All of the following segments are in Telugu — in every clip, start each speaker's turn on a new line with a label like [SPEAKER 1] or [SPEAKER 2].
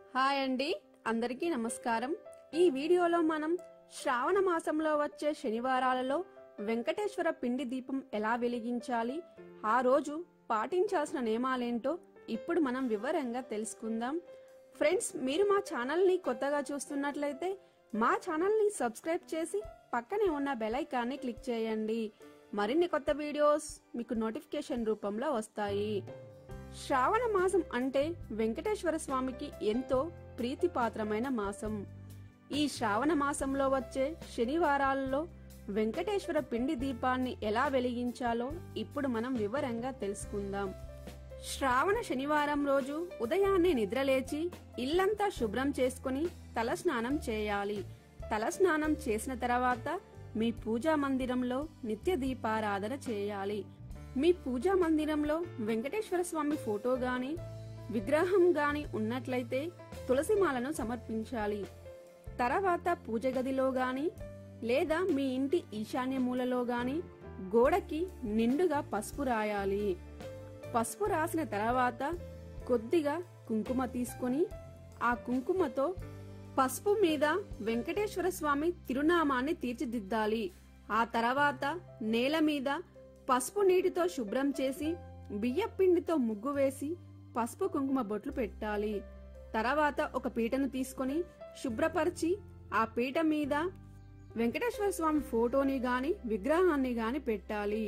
[SPEAKER 1] హాయ్ అండి అందరికీ నమస్కారం ఈ వీడియోలో మనం శ్రావణ మాసంలో వచ్చే శనివారాలలో వెంకటేశ్వర పిండి దీపం ఎలా వెలిగించాలి ఆ రోజు పాటించాల్సిన నియమాలేంటో ఇప్పుడు మనం వివరంగా తెలుసుకుందాం ఫ్రెండ్స్ మీరు మా ఛానల్ని కొత్తగా చూస్తున్నట్లయితే మా ఛానల్ని సబ్స్క్రైబ్ చేసి పక్కనే ఉన్న బెల్ ఐకాన్ని క్లిక్ చేయండి మరిన్ని కొత్త వీడియోస్ మీకు నోటిఫికేషన్ రూపంలో వస్తాయి శ్రావణ మాసం అంటే వెంకటేశ్వర స్వామికి ఎంతో ప్రీతిపాత్రమైన మాసం ఈ శ్రావణ మాసంలో వచ్చే శనివారాలలో వెంకటేశ్వర పిండి దీపాన్ని ఎలా వెలిగించాలో ఇప్పుడు మనం వివరంగా తెలుసుకుందాం శ్రావణ శనివారం రోజు ఉదయాన్నే నిద్రలేచి ఇల్లంతా శుభ్రం చేసుకుని తలస్నానం చేయాలి తలస్నానం చేసిన తర్వాత మీ పూజా మందిరంలో నిత్య దీపారాధన చేయాలి మీ పూజా మందిరంలో వెంకటేశ్వర స్వామి ఫోటో గాని విగ్రహం గాని ఉన్నట్లయితే తులసిమాలను సమర్పించాలి తర్వాత పూజ గదిలో గాని లేదా మీ ఇంటి ఈశాన్య మూలలో గాని గోడకి నిండుగా పసుపు రాయాలి పసుపు రాసిన తర్వాత కొద్దిగా కుంకుమ తీసుకొని ఆ కుంకుమతో పసుపు మీద వెంకటేశ్వర స్వామి తిరునామాన్ని తీర్చిదిద్దాలి ఆ తర్వాత నేల మీద పసుపు నీటితో శుభ్రం చేసి బియ్యపిండితో ముగ్గు వేసి పసుపు కుంకుమ బొట్లు పెట్టాలి తర్వాత ఒక పీటను తీసుకొని శుభ్రపరిచి ఆ పీట మీద వెంకటేశ్వర స్వామి ఫోటోని గాని విగ్రహాన్ని గాని పెట్టాలి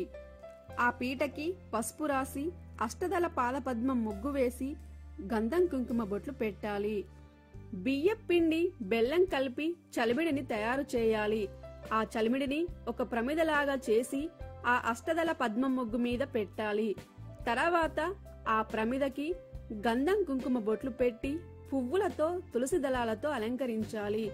[SPEAKER 1] ఆ పీటకి పసుపు రాసి అష్టదళ పాదపద్మం ముగ్గు వేసి గంధం కుంకుమ బొట్లు పెట్టాలి బియ్యం పిండి బెల్లం కలిపి చలిమిడిని తయారు చేయాలి ఆ చలిమిడిని ఒక ప్రమిదలాగా చేసి ఆ అష్టదళ పద్మం ముగ్గు మీద పెట్టాలి తర్వాత ఆ ప్రమిదకి గంధం కుంకుమ బొట్లు పెట్టి పువ్వులతో తులసి దళాలతో అలంకరించాలి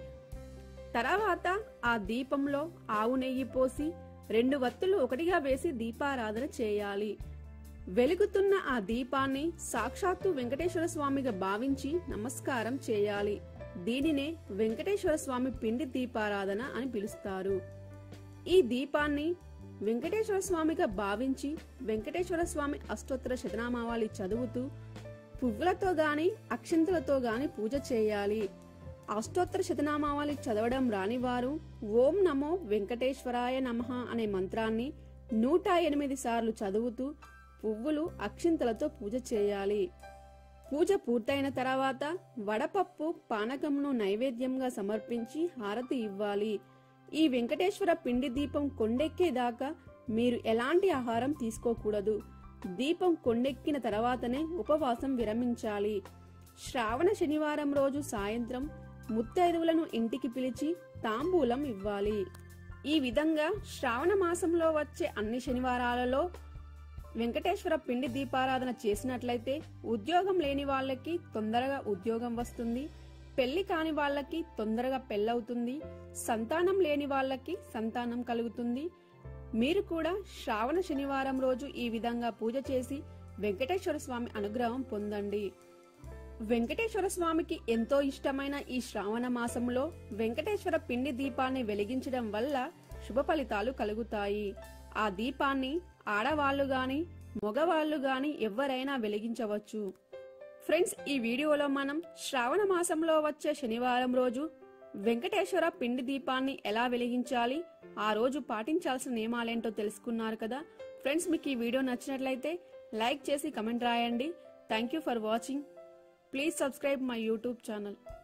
[SPEAKER 1] తర్వాత ఆ దీపంలో ఆవు నెయ్యి పోసి రెండు వత్తులు ఒకటిగా వేసి దీపారాధన చేయాలి వెలుగుతున్న ఆ దీపాన్ని సాక్షాత్తు వెంకటేశ్వర స్వామిగా భావించి నమస్కారం చేయాలి దీనినే వెంకటేశ్వర స్వామి పిండి దీపారాధన అని పిలుస్తారు ఈ దీపాన్ని వెంకటేశ్వర స్వామిగా భావించి వెంకటేశ్వర స్వామి అష్టోత్తర శతనామావళి చదువుతూ పువ్వులతో గాని అక్షంతలతో గాని పూజ చేయాలి అష్టోత్తర శతనామావళి చదవడం రాని వారు ఓం నమో వెంకటేశ్వరాయ నమః అనే మంత్రాన్ని నూట ఎనిమిది సార్లు చదువుతూ పువ్వులు అక్షింతలతో పూజ చేయాలి పూజ పూర్తయిన తర్వాత వడపప్పు పానకంను నైవేద్యంగా సమర్పించి హారతి ఇవ్వాలి ఈ వెంకటేశ్వర పిండి దీపం కొండెక్కేదాకా మీరు ఎలాంటి ఆహారం తీసుకోకూడదు దీపం కొండెక్కిన తర్వాతనే ఉపవాసం విరమించాలి శ్రావణ శనివారం రోజు సాయంత్రం ముత్తైదువులను ఇంటికి పిలిచి తాంబూలం ఇవ్వాలి ఈ విధంగా శ్రావణ మాసంలో వచ్చే అన్ని శనివారాలలో వెంకటేశ్వర పిండి దీపారాధన చేసినట్లయితే ఉద్యోగం లేని వాళ్ళకి తొందరగా ఉద్యోగం వస్తుంది పెళ్లి కాని వాళ్ళకి తొందరగా పెళ్ళవుతుంది సంతానం లేని వాళ్ళకి సంతానం కలుగుతుంది మీరు కూడా శ్రావణ శనివారం రోజు ఈ విధంగా పూజ చేసి వెంకటేశ్వర స్వామి అనుగ్రహం పొందండి వెంకటేశ్వర స్వామికి ఎంతో ఇష్టమైన ఈ శ్రావణ మాసంలో వెంకటేశ్వర పిండి దీపాన్ని వెలిగించడం వల్ల శుభ ఫలితాలు కలుగుతాయి ఆ దీపాన్ని ఆడవాళ్లు గాని మగవాళ్లు గాని ఎవరైనా వెలిగించవచ్చు ఫ్రెండ్స్ ఈ వీడియోలో మనం శ్రావణ మాసంలో వచ్చే శనివారం రోజు వెంకటేశ్వర పిండి దీపాన్ని ఎలా వెలిగించాలి ఆ రోజు పాటించాల్సిన నియమాలేంటో తెలుసుకున్నారు కదా ఫ్రెండ్స్ మీకు ఈ వీడియో నచ్చినట్లయితే లైక్ చేసి కమెంట్ రాయండి thank you for watching please subscribe my YouTube channel